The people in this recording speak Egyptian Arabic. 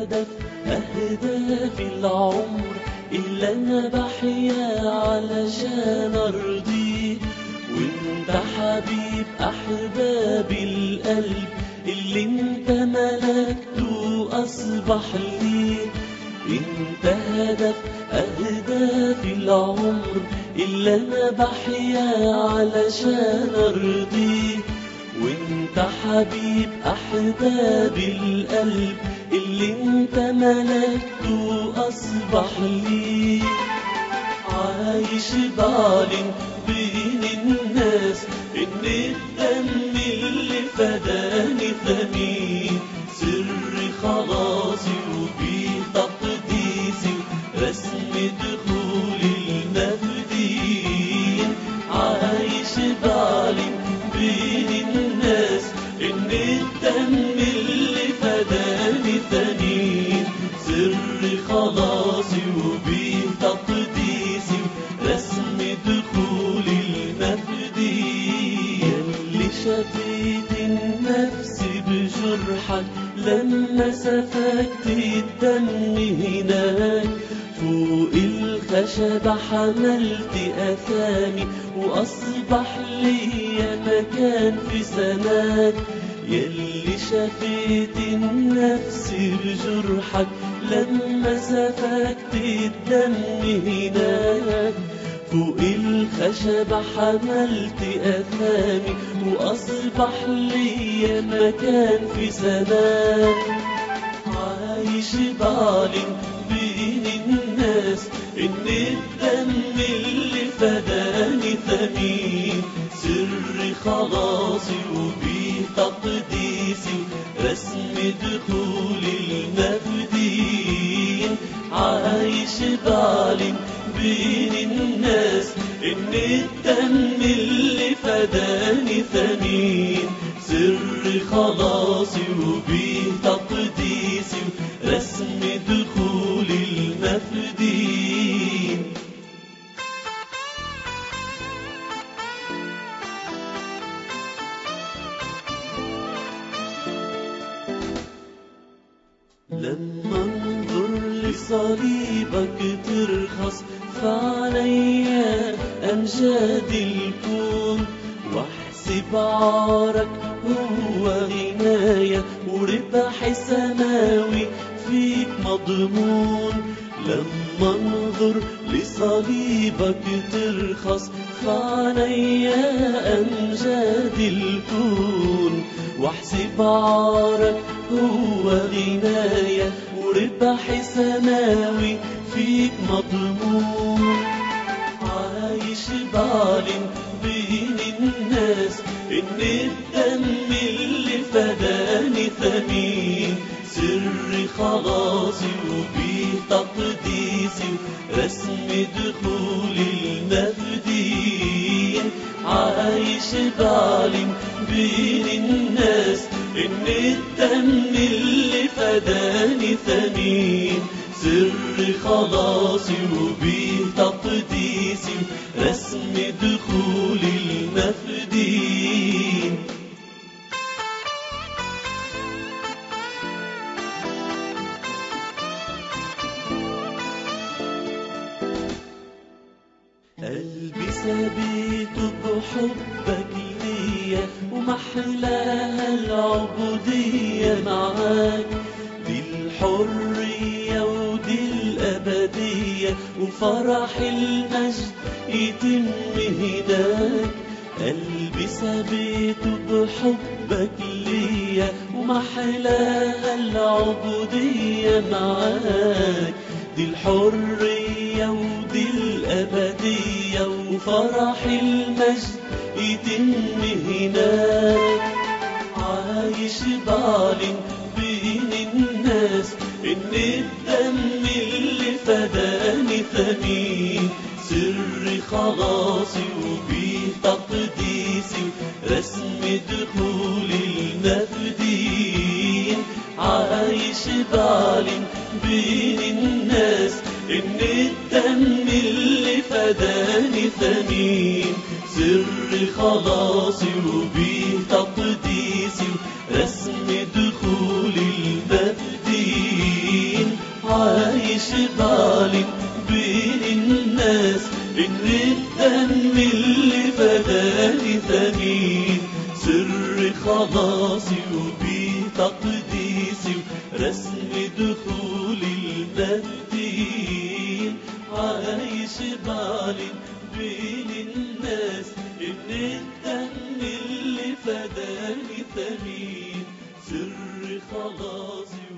هدف أهداف العمر إلا أنا بحيا علشان أرضيك وانت حبيب أحباب القلب اللي انت ملكته أصبح لي انت هدف أهداف العمر اللي أنا بحيا علشان أرضيك وانت حبيب أحباب القلب اللي انت ملكته أصبح لي عايش بعلن بين الناس ان الدم اللي فداني ثمين سر خلاصي وفيه تقديسي رسم دخول المفدين عايش بعلن بين الناس ان الدم اللي فداني ثمين سر خلاصي وبيه تقديسي رسم دخول المفدين اللي شفيت النفس بجرحك لما سفكت الدم هناك فوق الخشب حملت أثامي وأصبح ليا مكان في سماك يلي شفيت النفس بجرحك لما سفكت الدم هناك فوق الخشب حملت أثامي وأصبح ليا مكان في سماك عايش بعلن بين الناس إن الدم اللي فداني ثمين سر خلاصي وبيه تقديسي رسم دخول المفدين عايش بعلن بين الناس إن الدم اللي فداني ثمين سر خلاصي وبيه تقديسي رسم دخول المفدين لما انظر لصليبك ترخص فعليا أمجاد الكون واحسب عارك هو غناية وربح سماوي فيك مضمون لما انظر لصليبك ترخص فعليا أمجاد الكون واحسب عارك هو غناية وربح سماوي فيك مضمون عايش بعلن بين الناس إن الدم اللي فداني ثمين سر خلاصي وبيه تقديسي رسم دخول المفدين عايش بعلن بين الناس إن الدم اللي فداني ثمين سر خلاصي وبيه تقديسي رسم دخول المفدين قلبي سبيت بحبك ليا ومحلاها العبودية معاك دي الحرية ودي الأبدية وفرح المجد يتم هناك قلبي سبيت بحبك ليا ومحلاها العبودية معاك دي الحرية ودي الأبدية وفرح المجد يتم هناك عايش بعلن بين الناس إن الدم اللي فداني ثمين سر خلاصي وبيه تقديسي رسم دخول المفدين عايش بعلن بين الناس إن الدم اللي فداني ثمين سر خلاصي وبيه تقديسي رسم دخول المفدين عايش بعلن بين الناس إن الدم اللي فداني ثمين سر خلاصي وبتقديسي ورسم دخول المجدين عايش بعلن بين الناس إن الدم اللي فداني ثمين سر خلاصي